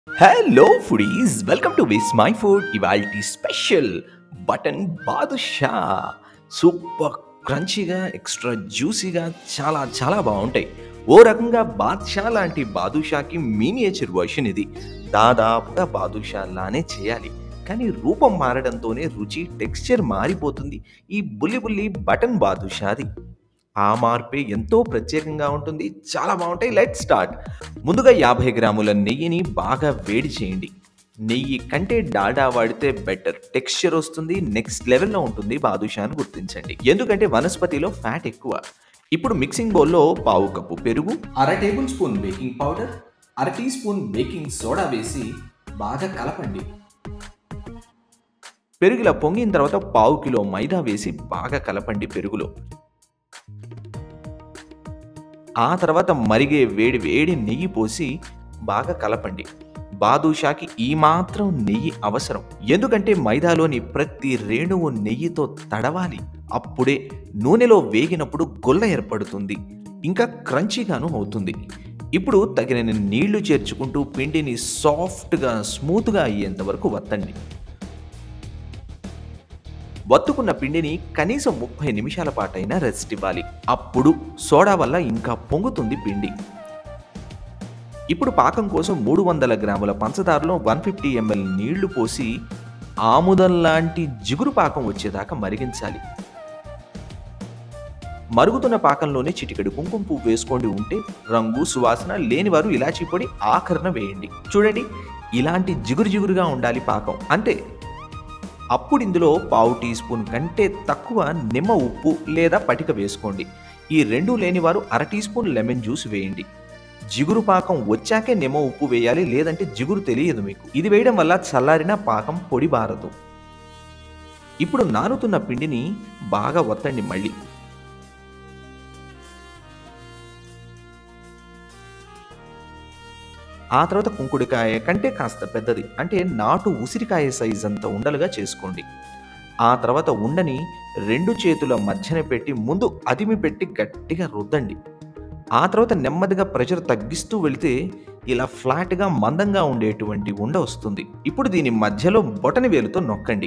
hello foodies welcome to Vismai food ఇవాల్టి special బటన్ badusha super క్రంచీగా ఎక్స్ట్రా జ్యూసీగా చాలా చాలా బాగుంటాయి ఓ రకంగా బాద్షా లాంటి బాదుషాకి మీనియేచర్ వర్షన్ ఇది దాదాపుగా బాదుషా లానే చేయాలి కానీ రూపం మారడంతోనే రుచి టెక్స్చర్ మారిపోతుంది ఈ బుల్లి బుల్లి బటన్ బాదుషాది ఆ మార్పే ఎంతో ప్రత్యేకంగా ఉంటుంది చాలా బాగుంటాయి లెట్ స్టార్ట్ ముందుగా యాభై గ్రాముల నెయ్యిని బాగా వేడి చేయండి నెయ్యి కంటే డాడా వాడితే బెటర్ టెక్స్చర్ వస్తుంది నెక్స్ట్ లెవెల్లో ఉంటుంది బాదుషా అని గుర్తించండి ఎందుకంటే వనస్పతిలో ఫ్యాట్ ఎక్కువ ఇప్పుడు మిక్సింగ్ బౌల్లో పావు కప్పు పెరుగు అర టేబుల్ స్పూన్ బేకింగ్ పౌడర్ అర టీ స్పూన్ బేకింగ్ సోడా వేసి బాగా కలపండి పెరుగులా పొంగిన తర్వాత పావు కిలో మైదా వేసి బాగా కలపండి పెరుగులో ఆ తర్వాత మరిగే వేడి వేడి నెయ్యి పోసి బాగా కలపండి బాదుషాకి ఈ మాత్రం నెయ్యి అవసరం ఎందుకంటే మైదాలోని ప్రతి రేణువు నెయ్యితో తడవాలి అప్పుడే నూనెలో వేగినప్పుడు గొల్ల ఏర్పడుతుంది ఇంకా క్రంచీగాను అవుతుంది ఇప్పుడు తగినన్ని నీళ్లు చేర్చుకుంటూ పిండిని సాఫ్ట్గా స్మూత్గా అయ్యేంత వరకు వత్తండి వత్తుకున్న పిండిని కనీసం ముప్పై నిమిషాల పాటైనా రెస్ట్ ఇవ్వాలి అప్పుడు సోడా వల్ల ఇంకా పొంగుతుంది పిండి ఇప్పుడు పాకం కోసం మూడు వందల గ్రాముల పంచదారలో వన్ ఫిఫ్టీ ఎంఎల్ నీళ్లు పోసి ఆముదం లాంటి జిగురు పాకం వచ్చేదాకా మరిగించాలి మరుగుతున్న పాకంలోనే చిటికెడు కుంకుమ పువ్వు వేసుకోండి ఉంటే రంగు సువాసన లేనివారు ఇలాచీ పొడి ఆఖరణ వేయండి చూడండి ఇలాంటి జిగురు జిగురుగా ఉండాలి పాకం అంతే అప్పుడు ఇందులో పావు టీ స్పూన్ కంటే తక్కువ నిమ్మ ఉప్పు లేదా పటిక వేసుకోండి ఈ రెండు లేనివారు అర టీ స్పూన్ లెమన్ జ్యూస్ వేయండి జిగురు పాకం వచ్చాకే నిమ్మ ఉప్పు వేయాలి లేదంటే జిగురు తెలియదు మీకు ఇది వేయడం వల్ల చల్లారిన పాకం పొడి బారదు ఇప్పుడు నానుతున్న పిండిని బాగా వత్తండి మళ్ళీ ఆ తర్వాత కుంకుడికాయ కంటే కాస్త పెద్దది అంటే నాటు ఉసిరికాయ సైజ్ అంత ఉండలుగా చేసుకోండి ఆ తర్వాత ఉండని రెండు చేతుల మధ్యన పెట్టి ముందు అదిమి పెట్టి గట్టిగా రుద్దండి ఆ తర్వాత నెమ్మదిగా ప్రెషర్ తగ్గిస్తూ వెళితే ఇలా ఫ్లాట్గా మందంగా ఉండేటువంటి ఉండ వస్తుంది ఇప్పుడు దీని మధ్యలో బొటని వేలుతో నొక్కండి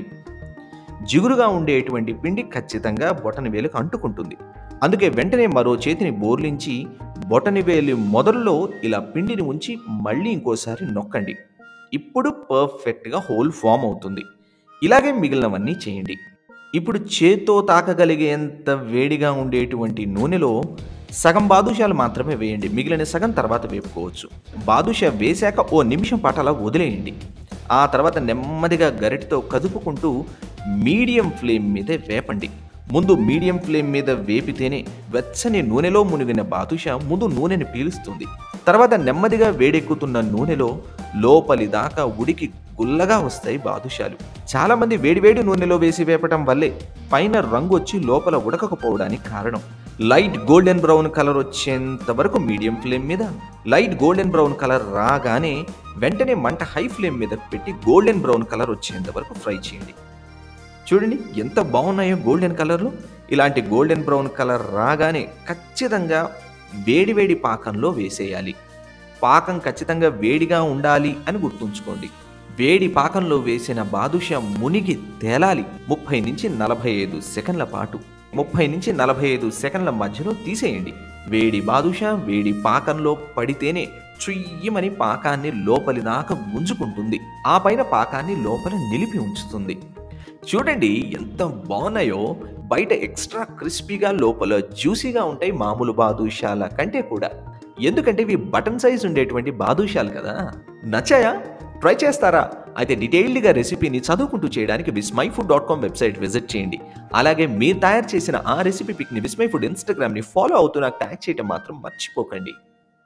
జిగురుగా ఉండేటువంటి పిండి ఖచ్చితంగా బొటని వేలుకు అంటుకుంటుంది అందుకే వెంటనే మరో చేతిని బోర్లించి బొటని వేలి మొదల్లో ఇలా పిండిని ఉంచి మళ్ళీ ఇంకోసారి నొక్కండి ఇప్పుడు పర్ఫెక్ట్గా హోల్ ఫామ్ అవుతుంది ఇలాగే మిగిలినవన్నీ చేయండి ఇప్పుడు చేత్తో తాకగలిగేంత వేడిగా ఉండేటువంటి నూనెలో సగం బాదుషాలు మాత్రమే వేయండి మిగిలిన సగం తర్వాత వేపుకోవచ్చు బాదుషా వేశాక ఓ నిమిషం పాటు అలా వదిలేయండి ఆ తర్వాత నెమ్మదిగా గరిటితో కదుపుకుంటూ మీడియం ఫ్లేమ్ మీదే వేపండి ముందు మీడియం ఫ్లేమ్ మీద వేపితేనే వెచ్చని నూనెలో మునిగిన బాదుషా ముందు నూనెని పీలుస్తుంది తర్వాత నెమ్మదిగా వేడెక్కుతున్న నూనెలో లోపలి దాకా ఉడికి గుల్లగా వస్తాయి బాదుషాలు చాలా మంది వేడివేడి నూనెలో వేసి వేపటం వల్లే పైన రంగు వచ్చి లోపల ఉడకకపోవడానికి కారణం లైట్ గోల్డెన్ బ్రౌన్ కలర్ వచ్చేంత వరకు మీడియం ఫ్లేమ్ మీద లైట్ గోల్డెన్ బ్రౌన్ కలర్ రాగానే వెంటనే మంట హై ఫ్లేమ్ మీద పెట్టి గోల్డెన్ బ్రౌన్ కలర్ వచ్చేంత వరకు ఫ్రై చేయండి చూడండి ఎంత బాగున్నాయో గోల్డెన్ కలర్లో ఇలాంటి గోల్డెన్ బ్రౌన్ కలర్ రాగానే ఖచ్చితంగా వేడివేడి పాకంలో వేసేయాలి పాకం ఖచ్చితంగా వేడిగా ఉండాలి అని గుర్తుంచుకోండి వేడి పాకంలో వేసిన బాదుషా మునిగి తేలాలి ముప్పై నుంచి నలభై ఐదు సెకండ్ల పాటు ముప్పై నుంచి నలభై ఐదు సెకండ్ల మధ్యలో తీసేయండి వేడి బాదుషా వేడి పాకంలో పడితేనే చుయ్యమని పాకాన్ని లోపలి దాకా గుంజుకుంటుంది ఆ పైన పాకాన్ని లోపల నిలిపి ఉంచుతుంది చూడండి ఎంత బాగున్నాయో బయట ఎక్స్ట్రా క్రిస్పీగా లోపల జ్యూసీగా ఉంటాయి మామూలు బాదుషాల కంటే కూడా ఎందుకంటే ఇవి బటన్ సైజ్ ఉండేటువంటి బాదుషాలు కదా నచ్చాయా ట్రై చేస్తారా అయితే డీటెయిల్డ్గా రెసిపీని చదువుకుంటూ చేయడానికి Vismai food dot com website visit చేయండి అలాగే మీరు తయారు చేసిన ఆ రెసిపీ పిక్ని విస్మై ఫుడ్ ఇన్స్టాగ్రామ్ని ఫాలో అవుతూ నాకు ట్యాగ్ చేయడం మాత్రం మర్చిపోకండి